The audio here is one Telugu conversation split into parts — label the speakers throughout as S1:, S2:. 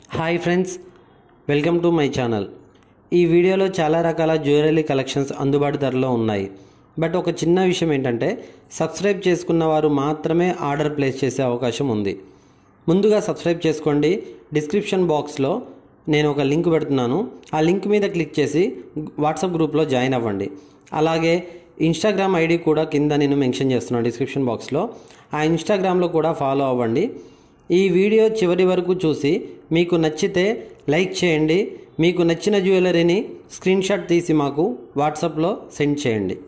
S1: Hi friends welcome to my channel ఈ వీడియోలో చాలా రకాల జ్యువెలరీ కలెక్షన్స్ అందుబాటు ధరలో ఉన్నాయి బట్ ఒక చిన్న విషయం ఏంటంటే సబ్స్క్రైబ్ చేసుకున్న వారు మాత్రమే ఆర్డర్ ప్లేస్ చేసే అవకాశం ఉంది ముందుగా సబ్స్క్రైబ్ చేసుకోండి డిస్క్రిప్షన్ బాక్స్లో నేను ఒక లింక్ పెడుతున్నాను ఆ లింక్ మీద క్లిక్ చేసి వాట్సాప్ గ్రూప్లో జాయిన్ అవ్వండి అలాగే ఇన్స్టాగ్రామ్ ఐడి కూడా కింద నేను మెన్షన్ చేస్తున్నాను డిస్క్రిప్షన్ బాక్స్లో ఆ ఇన్స్టాగ్రామ్లో కూడా ఫాలో అవ్వండి ఈ వీడియో చివరి వరకు చూసి మీకు నచ్చితే లైక్ చేయండి మీకు నచ్చిన జ్యువెలరీని స్క్రీన్ షాట్ తీసి మాకు వాట్సాప్లో సెండ్ చేయండి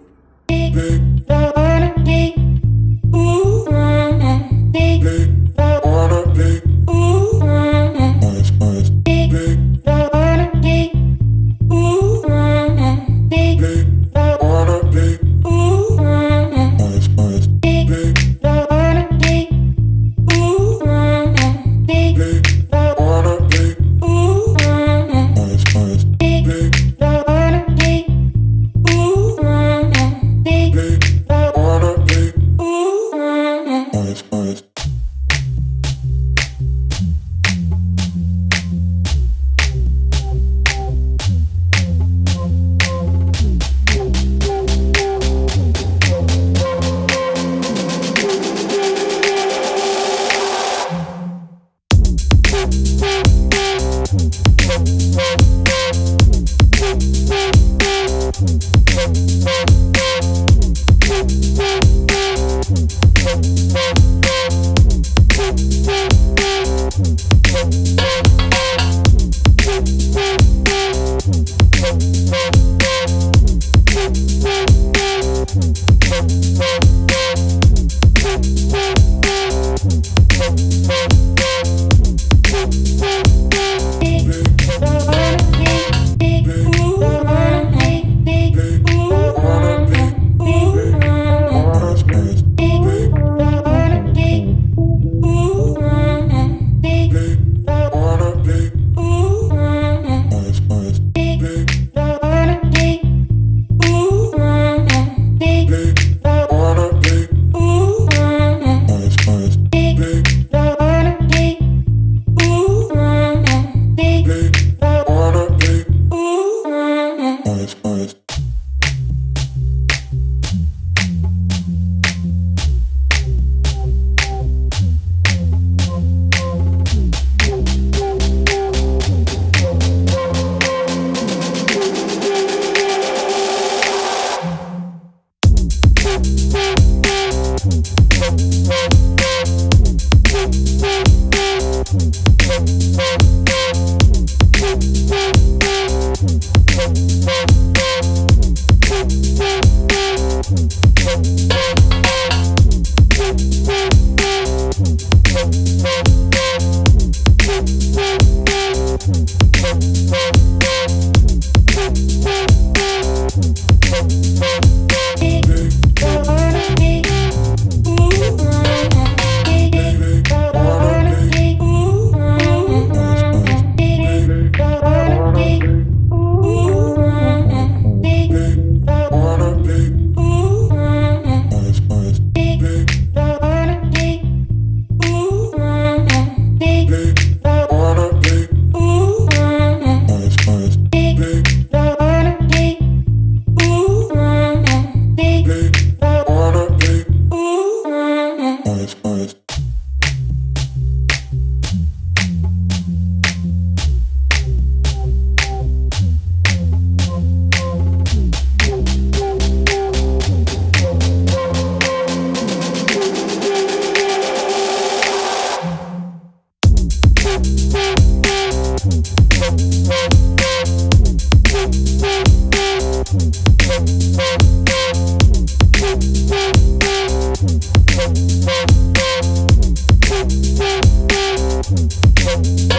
S2: Thank you.